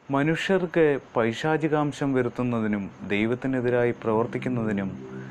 മനുഷ്യർക്ക് പൈശാചികാംശം വരുത്തുന്നതിനും ദൈവത്തിനെതിരായി പ്രവർത്തിക്കുന്നതിനും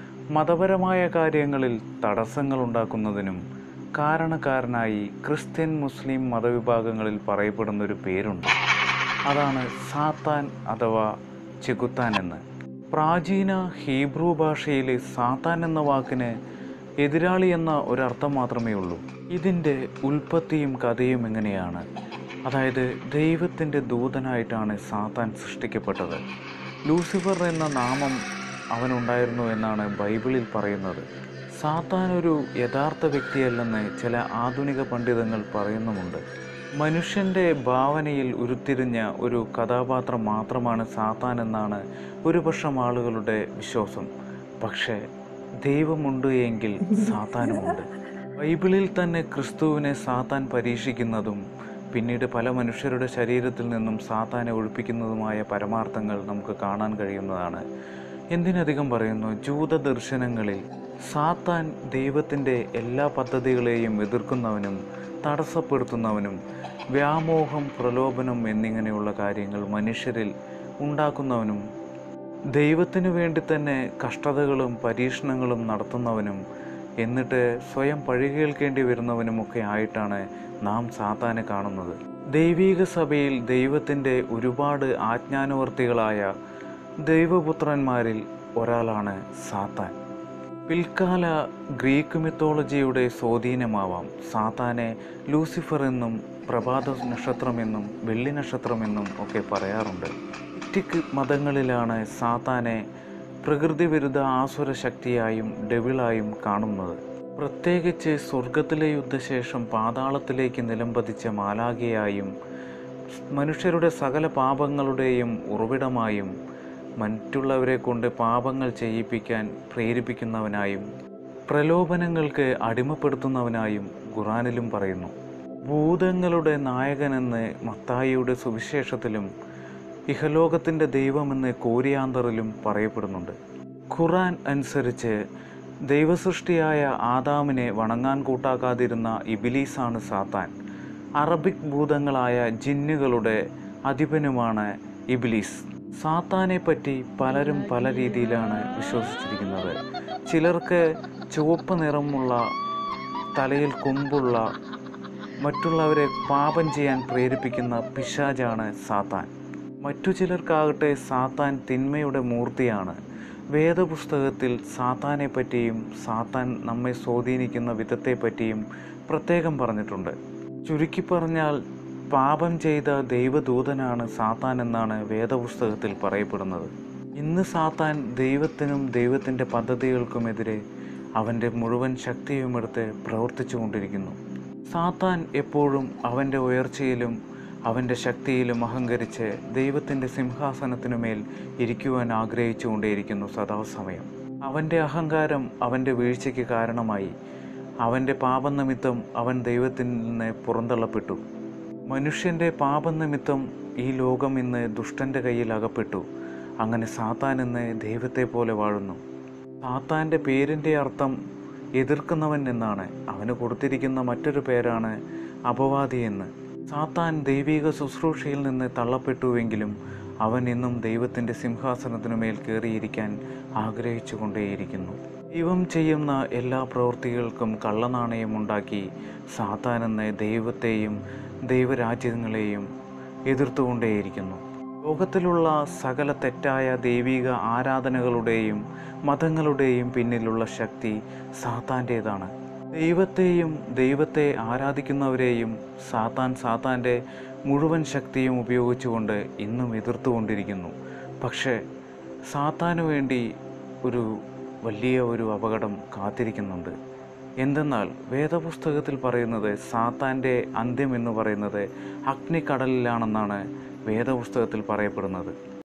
മതപരമായ കാര്യങ്ങളിൽ തടസ്സങ്ങൾ ഉണ്ടാക്കുന്നതിനും കാരണക്കാരനായി ക്രിസ്ത്യൻ മുസ്ലിം മതവിഭാഗങ്ങളിൽ പറയപ്പെടുന്ന ഒരു പേരുണ്ട് അതാണ് സാത്താൻ അഥവാ ചെകുത്താൻ എന്ന് പ്രാചീന ഹീബ്രു ഭാഷയിൽ സാത്താൻ എന്ന വാക്കിന് എതിരാളി എന്ന ഒരർത്ഥം മാത്രമേ ഉള്ളൂ ഇതിൻ്റെ ഉൽപ്പത്തിയും കഥയും എങ്ങനെയാണ് അതായത് ദൈവത്തിൻ്റെ ദൂതനായിട്ടാണ് സാത്താൻ സൃഷ്ടിക്കപ്പെട്ടത് ലൂസിഫർ എന്ന നാമം അവനുണ്ടായിരുന്നു എന്നാണ് ബൈബിളിൽ പറയുന്നത് സാത്താൻ ഒരു യഥാർത്ഥ വ്യക്തിയല്ലെന്ന് ചില ആധുനിക പണ്ഡിതങ്ങൾ പറയുന്നുമുണ്ട് മനുഷ്യൻ്റെ ഭാവനയിൽ ഉരുത്തിരിഞ്ഞ ഒരു കഥാപാത്രം മാത്രമാണ് സാത്താൻ എന്നാണ് ഒരു പക്ഷം ആളുകളുടെ വിശ്വാസം പക്ഷേ ദൈവമുണ്ട് എങ്കിൽ സാത്താനുമുണ്ട് ബൈബിളിൽ തന്നെ ക്രിസ്തുവിനെ സാത്താൻ പരീക്ഷിക്കുന്നതും പിന്നീട് പല മനുഷ്യരുടെ ശരീരത്തിൽ നിന്നും സാത്താനെ ഒഴിപ്പിക്കുന്നതുമായ പരമാർത്ഥങ്ങൾ നമുക്ക് കാണാൻ കഴിയുന്നതാണ് എന്തിനധികം പറയുന്നു ജൂത ദർശനങ്ങളിൽ സാത്താൻ ദൈവത്തിൻ്റെ എല്ലാ പദ്ധതികളെയും എതിർക്കുന്നവനും തടസ്സപ്പെടുത്തുന്നവനും വ്യാമോഹം പ്രലോഭനം എന്നിങ്ങനെയുള്ള കാര്യങ്ങൾ മനുഷ്യരിൽ ഉണ്ടാക്കുന്നവനും ദൈവത്തിനു വേണ്ടി തന്നെ കഷ്ടതകളും പരീക്ഷണങ്ങളും നടത്തുന്നവനും എന്നിട്ട് സ്വയം പഴികേൽക്കേണ്ടി വരുന്നവനുമൊക്കെ ആയിട്ടാണ് നാം സാത്താനെ കാണുന്നത് ദൈവീക സഭയിൽ ദൈവത്തിൻ്റെ ഒരുപാട് ആജ്ഞാനുവർത്തികളായ ദൈവപുത്രന്മാരിൽ ഒരാളാണ് സാത്താൻ പിൽക്കാല ഗ്രീക്ക് മിത്തോളജിയുടെ സ്വാധീനമാവാം സാത്താനെ ലൂസിഫർ എന്നും പ്രഭാത നക്ഷത്രമെന്നും വെള്ളി നക്ഷത്രമെന്നും ഒക്കെ പറയാറുണ്ട് ഇറ്റിക് മതങ്ങളിലാണ് സാത്താനെ പ്രകൃതി വിരുദ്ധ ആസുര ശക്തിയായും ഡെവിളായും കാണുന്നത് പ്രത്യേകിച്ച് സ്വർഗത്തിലെ യുദ്ധശേഷം പാതാളത്തിലേക്ക് നിലംപതിച്ച മാലാഖയായും മനുഷ്യരുടെ സകല പാപങ്ങളുടെയും ഉറവിടമായും മറ്റുള്ളവരെ കൊണ്ട് പാപങ്ങൾ ചെയ്യിപ്പിക്കാൻ പ്രേരിപ്പിക്കുന്നവനായും പ്രലോഭനങ്ങൾക്ക് അടിമപ്പെടുത്തുന്നവനായും ഖുറാനിലും പറയുന്നു ഭൂതങ്ങളുടെ നായകനെന്ന് മത്തായിയുടെ സുവിശേഷത്തിലും ഇഹലോകത്തിൻ്റെ ദൈവമെന്ന് കോരിയാന്തറിലും പറയപ്പെടുന്നുണ്ട് ഖുറാൻ അനുസരിച്ച് ദൈവസൃഷ്ടിയായ ആദാമിനെ വണങ്ങാൻ കൂട്ടാക്കാതിരുന്ന ഇബിലീസാണ് സാത്താൻ അറബിക് ഭൂതങ്ങളായ ജിന്നുകളുടെ അധിപനുമാണ് ഇബിലീസ് സാത്താനെ പറ്റി പലരും പല രീതിയിലാണ് വിശ്വസിച്ചിരിക്കുന്നത് ചിലർക്ക് ചുവപ്പ് നിറമുള്ള തലയിൽ കൊമ്പുള്ള മറ്റുള്ളവരെ പാപം ചെയ്യാൻ പ്രേരിപ്പിക്കുന്ന പിശാജാണ് സാത്താൻ മറ്റു ചിലർക്കാകട്ടെ സാത്താൻ തിന്മയുടെ മൂർത്തിയാണ് വേദപുസ്തകത്തിൽ സാത്താനെ പറ്റിയും സാത്താൻ നമ്മെ സ്വാധീനിക്കുന്ന വിധത്തെപ്പറ്റിയും പ്രത്യേകം പറഞ്ഞിട്ടുണ്ട് ചുരുക്കി പറഞ്ഞാൽ പാപം ചെയ്ത ദൈവദൂതനാണ് സാത്താൻ എന്നാണ് വേദപുസ്തകത്തിൽ പറയപ്പെടുന്നത് ഇന്ന് സാത്താൻ ദൈവത്തിനും ദൈവത്തിൻ്റെ പദ്ധതികൾക്കുമെതിരെ അവൻ്റെ മുഴുവൻ ശക്തിയുമെടുത്ത് പ്രവർത്തിച്ചു കൊണ്ടിരിക്കുന്നു സാത്താൻ എപ്പോഴും അവൻ്റെ ഉയർച്ചയിലും അവൻ്റെ ശക്തിയിലും അഹങ്കരിച്ച് ദൈവത്തിൻ്റെ സിംഹാസനത്തിനുമേൽ ഇരിക്കുവാൻ ആഗ്രഹിച്ചുകൊണ്ടേയിരിക്കുന്നു സദാസമയം അവൻ്റെ അഹങ്കാരം അവൻ്റെ വീഴ്ചയ്ക്ക് കാരണമായി അവൻ്റെ പാപനിമിത്തം അവൻ ദൈവത്തിൽ നിന്ന് പുറന്തള്ളപ്പെട്ടു മനുഷ്യൻ്റെ പാപനിമിത്തം ഈ ലോകം ഇന്ന് ദുഷ്ടൻ്റെ കയ്യിൽ അകപ്പെട്ടു അങ്ങനെ സാത്താൻ ഇന്ന് ദൈവത്തെ പോലെ വാഴുന്നു സാത്താൻ്റെ പേരിൻ്റെ അർത്ഥം എതിർക്കുന്നവൻ എന്നാണ് അവന് കൊടുത്തിരിക്കുന്ന മറ്റൊരു പേരാണ് അപവാദി എന്ന് സാത്താൻ ദൈവിക ശുശ്രൂഷയിൽ നിന്ന് തള്ളപ്പെട്ടുവെങ്കിലും അവൻ ഇന്നും ദൈവത്തിൻ്റെ സിംഹാസനത്തിനുമേൽ കയറിയിരിക്കാൻ ആഗ്രഹിച്ചു കൊണ്ടേയിരിക്കുന്നു ദൈവം ചെയ്യുന്ന എല്ലാ പ്രവൃത്തികൾക്കും കള്ളനാണയം ഉണ്ടാക്കി സാത്താൻ എന്ന ദൈവത്തെയും ദൈവരാജ്യങ്ങളെയും എതിർത്തുകൊണ്ടേയിരിക്കുന്നു ലോകത്തിലുള്ള സകല തെറ്റായ ദൈവിക ആരാധനകളുടെയും മതങ്ങളുടെയും പിന്നിലുള്ള ശക്തി സാത്താൻ്റേതാണ് ദൈവത്തെയും ദൈവത്തെ ആരാധിക്കുന്നവരെയും സാത്താൻ സാത്താൻ്റെ മുഴുവൻ ശക്തിയും ഉപയോഗിച്ചുകൊണ്ട് ഇന്നും എതിർത്തുകൊണ്ടിരിക്കുന്നു പക്ഷേ സാത്താനു വേണ്ടി ഒരു വലിയ ഒരു അപകടം കാത്തിരിക്കുന്നുണ്ട് എന്തെന്നാൽ വേദപുസ്തകത്തിൽ പറയുന്നത് സാത്താൻ്റെ അന്ത്യം എന്ന് പറയുന്നത് അഗ്നിക്കടലിലാണെന്നാണ് വേദപുസ്തകത്തിൽ പറയപ്പെടുന്നത്